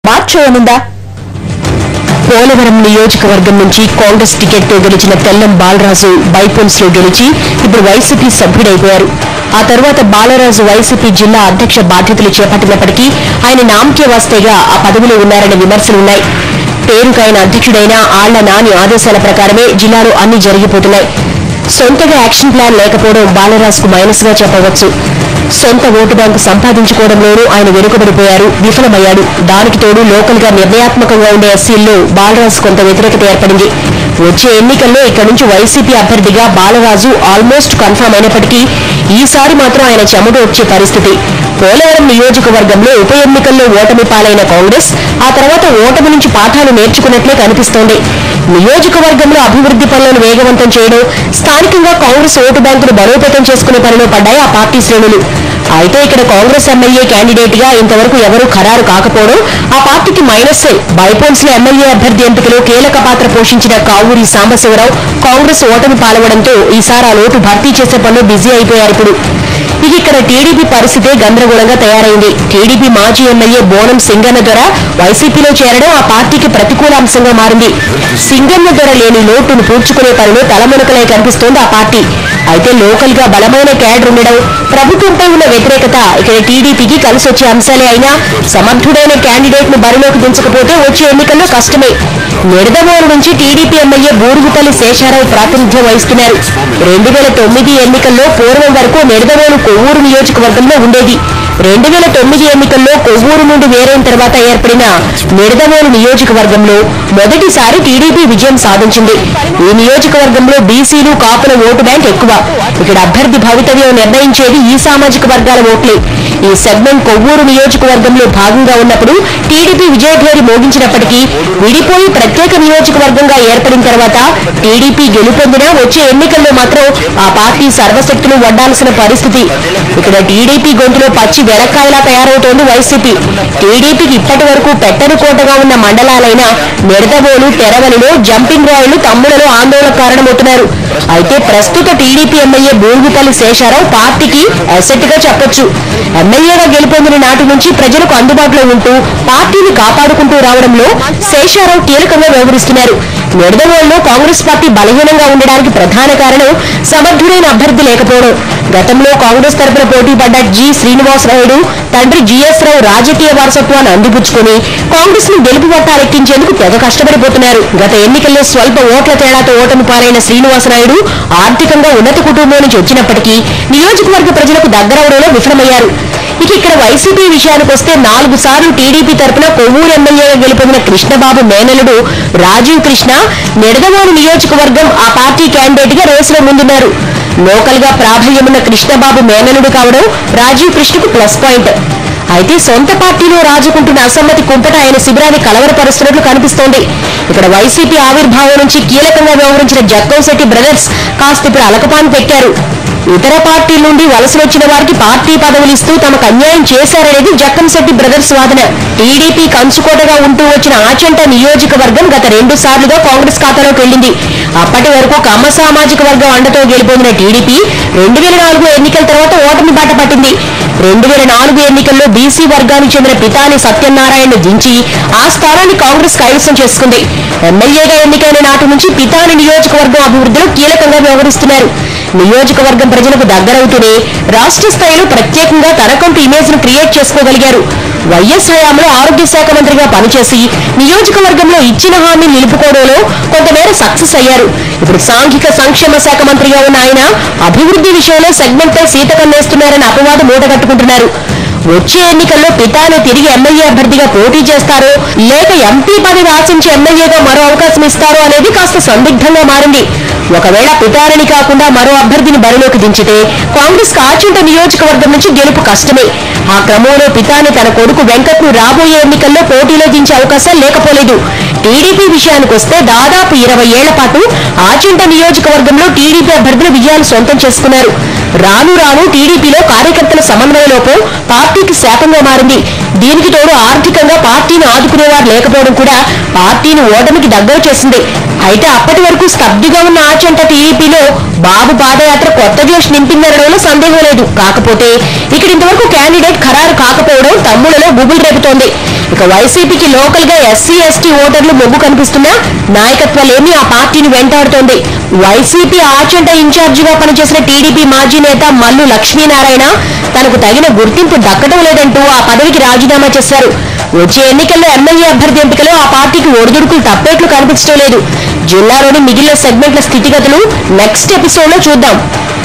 మార్చేయనుందా పోలవరం నియోజకవర్గం నుంచి కాంగ్రెస్ టికెట్ తో గెలిచిన తెల్లం బాలరాజు బైపోల్స్ లో గెలిచి ఇప్పుడు వైసీపీ సభ్యుడైపోయారు ఆ తర్వాత బాలరాజు వైసీపీ జిల్లా అధ్యక్ష బాధ్యతలు చేపట్టినప్పటికీ ఆయన నామకే వాస్తేగా ఆ పదవిలో ఉన్నారనే విమర్శలున్నాయి పేరుకు ఆయన అధ్యక్షుడైన ఆళ్ల నాని ఆదేశాల ప్రకారమే జిల్లాలో అన్ని జరిగిపోతున్నాయి సొంతగా యాక్షన్ ప్లాన్ లేకపోవడం బాలరాజుకు మైనస్ గా చెప్పవచ్చు సొంత ఓటు బ్యాంకు సంపాదించుకోవడంలోనూ ఆయన వెనుకబడిపోయారు విఫలమయ్యాడు దానికి తోడు లోకల్ గా నిర్ణయాత్మకంగా ఉండే ఎస్సీల్లో బాలరాజు కొంత వ్యతిరేకత ఏర్పడింది వచ్చే ఎన్నికల్లో ఇక్కడి నుంచి వైసీపీ అభ్యర్థిగా బాలరాజు ఆల్మోస్ట్ కన్ఫర్మ్ అయినప్పటికీ ఈసారి మాత్రం ఆయన చెమట వచ్చే పరిస్థితి పోలవరం నియోజకవర్గంలో ఉప ఎన్నికల్లో ఓటమి పాలైన కాంగ్రెస్ ఆ తర్వాత ఓటమి నుంచి పాఠాలు నేర్చుకున్నట్లే కనిపిస్తోంది నియోజకవర్గంలో అభివృద్ధి పనులను వేగవంతం చేయడం స్థానికంగా కాంగ్రెస్ ఓటు బ్యాంకును బలోపేతం చేసుకునే పనిలో పడ్డాయి ఆ పార్టీ శ్రేణులు అయితే ఇక్కడ కాంగ్రెస్ ఎమ్మెల్యే క్యాండిడేట్ గా ఇంతవరకు ఎవరూ ఖరారు కాకపోవడం ఆ పార్టీకి మైనస్సే బైపోల్స్ లో ఎమ్మెల్యే అభ్యర్థి ఎంపికలో కీలక పాత్ర పోషించిన కావూరి సాంబశివరావు కాంగ్రెస్ ఓటమి పాల్గొనడంతో ఈసారి ఆ లోటు భర్తీ చేసే పనిలో బిజీ అయిపోయారు ఇప్పుడు ఇక ఇక్కడ టీడీపీ పరిస్థితే గందరగోళంగా తయారైంది టీడీపీ మాజీ ఎమ్మెల్యే బోనం సింగన్న దొర వైసీపీలో చేరడం ఆ పార్టీకి ప్రతికూల అంశంగా మారింది సింగన్న దొర లేని లోటును పూడ్చుకునే పనిలో తలమునకలై కనిపిస్తోంది ఆ పార్టీ అయితే లోకల్ గా బలమైన క్యాడర్ ఉండడం ప్రభుత్వంపై ఉన్న వ్యతిరేకత ఇక్కడ టీడీపీకి కలిసి వచ్చే అంశాలే అయినా సమర్థుడైన క్యాండిడేట్ ను బరిలోకి దించకపోతే వచ్చే ఎన్నికల్లో కష్టమే నిడదవోలు నుంచి టీడీపీ ఎమ్మెల్యే బూరుగుపల్లి శేషారావు ప్రాతినిధ్యం వహిస్తున్నారు రెండు వేల తొమ్మిది ఎన్నికల్లో పూర్వం వరకు నిడదవోలు కొవ్వూరు నియోజకవర్గంలో ఉండేది రెండు వేల తొమ్మిది ఎన్నికల్లో కొవ్వూరు నుండి వేరైన తర్వాత ఏర్పడిన నిడదవోలు నియోజకవర్గంలో మొదటిసారి టీడీపీ విజయం సాధించింది ఈ నియోజకవర్గంలో బీసీలు కాపుల ఓటు బ్యాంక్ ఎక్కువ ఇక్కడ అభ్యర్థి భవితవ్యం నిర్ణయించేది ఈ సామాజిక వర్గాల ఓట్లే ఈ సెగ్మెంట్ కొవ్వూరు నియోజకవర్గంలో భాగంగా ఉన్నప్పుడు టీడీపీ విజయభేరి మోగించినప్పటికీ విడిపోయి ప్రత్యేక నియోజకవర్గంగా ఏర్పడిన తర్వాత టీడీపీ గెలుపొందినా వచ్చే ఎన్నికల్లో మాత్రం ఆ పార్టీ సర్వశక్తులు వడ్డాల్సిన పరిస్థితి ఇక్కడ టీడీపీ గొంతులో పచ్చి వెలక్కాయలా తయారవుతోంది వైసీపీ టీడీపీకి ఇప్పటి వరకు పెట్టని కోటగా ఉన్న మండలాలైన నిడదవోలు తెరవలిలో జంపింగ్ రాయలు తమ్ములలో ఆందోళన కారణమవుతున్నారు అయితే ప్రస్తుత టీడీపీ ఎమ్మెల్యే బూరుగుపల్లి శేషారావు పార్టీకి అసెట్ గా చెప్పొచ్చు ఎమ్మెల్యేగా గెలుపొందిన నాటి నుంచి ప్రజలకు అందుబాటులో ఉంటూ పార్టీని కాపాడుకుంటూ రావడంలో శేషారావు కీలకంగా వ్యవహరిస్తున్నారు నిడదవోలులో కాంగ్రెస్ పార్టీ బలహీనంగా ఉండడానికి ప్రధాన కారణం సమర్థుడైన అభ్యర్థి లేకపోవడం గతంలో కాంగ్రెస్ తరపున పోటీ పడ్డ జి శ్రీనివాసరాయుడు తండ్రి జిఎస్ రావు రాజకీయ వారసత్వాన్ని అందిపుచ్చుకుని కాంగ్రెస్ ను గెలుపు పట్టాలెక్కించేందుకు తెగ కష్టపడిపోతున్నారు గత ఎన్నికల్లో స్వల్ప ఓట్ల తేడాతో ఓటమి పాలైన శ్రీనివాసరాయుడు ఆర్థికంగా ఉన్నత కుటుంబం నుంచి వచ్చినప్పటికీ నియోజకవర్గ ప్రజలకు దగ్గరవడంలో విఫలమయ్యారు ఇక ఇక్కడ వైసీపీ విషయానికి వస్తే నాలుగు సార్లు టీడీపీ తరపున కొవ్వూరు ఎమ్మెల్యేగా గెలుపొందిన కృష్ణబాబు మేనలుడు రాజీవ్ కృష్ణ నిడదవోలు నియోజకవర్గం ఆ పార్టీ క్యాండిడేట్ గా రేసులో ముందున్నారు లోకల్ గా ప్రాబల్యమున్న కృష్ణబాబు మేనలుడు కావడం రాజీవ్ కృష్ణకు ప్లస్ పాయింట్ అయితే సొంత పార్టీలో రాజుకుంటున్న అసమ్మతి కుంపట ఆయన శిబిరాన్ని కలవరపరుస్తున్నట్లు కనిపిస్తోంది ఇక్కడ వైసీపీ ఆవిర్భావం నుంచి కీలకంగా వ్యవహరించిన జక్కంశెట్టి బ్రదర్స్ కాస్త ఇప్పుడు అలకపాను పెట్టారు ఇతర పార్టీల నుండి వలస వచ్చిన వారికి పార్టీ పదవులు ఇస్తూ తమకు అన్యాయం చేశారనేది జక్కంశెట్టి బ్రదర్స్ వాదన టీడీపీ కంచుకోటగా ఉంటూ వచ్చిన ఆచంట నియోజకవర్గం గత రెండు సార్లుగా కాంగ్రెస్ ఖాతాలోకి వెళ్ళింది అప్పటి వరకు కమ్మ సామాజిక వర్గం అండతో గెలుపొందిన టీడీపీ రెండు వేల నాలుగు ఎన్నికల తర్వాత ఓటమి బాట పట్టింది రెండు వేల నాలుగు ఎన్నికల్లో బీసీ వర్గానికి చెందిన పితాని సత్యనారాయణ దించి ఆ స్థానాన్ని కాంగ్రెస్ కైవసం చేసుకుంది ఎమ్మెల్యేగా ఎన్నికైన నాటి నుంచి పితాని నియోజకవర్గం అభివృద్ధిలో కీలకంగా వ్యవహరిస్తున్నారు నియోజకవర్గం ప్రజలకు దగ్గరవుతూనే రాష్ట్ర స్థాయిలో ప్రత్యేకంగా తనకంటూ ఇమేజ్ ను క్రియేట్ చేసుకోగలిగారు వైఎస్ హయాంలో ఆరోగ్య శాఖ మంత్రిగా పనిచేసి నియోజకవర్గంలో ఇచ్చిన హామీ నిలుపుకోవడంలో కొంతమేర సక్సెస్ అయ్యారు ఇప్పుడు సాంఘిక సంక్షేమ శాఖ మంత్రిగా ఉన్న ఆయన అభివృద్ధి విషయంలో సెగ్మెంట్ పై సీత కన్నేస్తున్నారని అపవాదం మూటగట్టుకుంటున్నారు వచ్చే ఎన్నికల్లో పితాను తిరిగి ఎమ్మెల్యే అభ్యర్థిగా పోటీ చేస్తారో లేక ఎంపీ పదవి ఆశించి ఎమ్మెల్యేగా మరో అవకాశం ఇస్తారో అనేది కాస్త సందిగ్ధంగా మారింది ఒకవేళ పితారని కాకుండా మరో అభ్యర్థిని బరిలోకి దించితే కాంగ్రెస్ కాచింట నియోజకవర్గం నుంచి గెలుపు కష్టమే ఆ క్రమంలో పితాని తన కొడుకు వెంకట్ ను రాబోయే ఎన్నికల్లో పోటీలో దించే అవకాశం లేకపోలేదు టీడీపీ విషయానికి వస్తే దాదాపు ఇరవై ఏళ్ల పాటు ఆచంట నియోజకవర్గంలో టీడీపీ అభ్యర్థులు విజయాలు సొంతం చేసుకున్నారు రాను రాను టీడీపీలో కార్యకర్తల సమన్వయ లోపం పార్టీకి శాపంగా మారింది దీనికి తోడు ఆర్థికంగా పార్టీని ఆదుకునేవారు లేకపోవడం కూడా పార్టీని ఓటమికి దగ్గర చేసింది అయితే అప్పటి వరకు స్తబ్దుగా ఉన్న ఆచంట టీడీపీలో బాబు పాదయాత్ర కొత్త జోష్ నింపిందనడంలో సందేహం లేదు కాకపోతే ఇక్కడ ఇంతవరకు క్యాండిడేట్ ఖరారు కాకపోవడం తమ్ముళ్లలో గుబులు రేపుతోంది ఇక వైసీపీకి లోకల్ గా ఎస్సీ ఎస్టీ ఓటర్లు మొగ్గు కనిపిస్తున్నా నాయకత్వాలేమి ఆ పార్టీని వెంటాడుతోంది వైసీపీ ఆచంట ఇన్ఛార్జిగా పనిచేసిన టీడీపీ మాజీ నేత మల్లు లక్ష్మీనారాయణ తనకు తగిన గుర్తింపు దక్కడం లేదంటూ ఆ పదవికి రాజీనామా చేశారు వచ్చే ఎన్నికల్లో ఎమ్మెల్యే అభ్యర్థి ఎంపికలో ఆ పార్టీకి ఒడిదుడుకులు తప్పేట్లు కనిపించడం లేదు జిల్లాలోని మిగిలిన సెగ్మెంట్ల స్థితిగతులు నెక్స్ట్ ఎపిసోడ్ లో చూద్దాం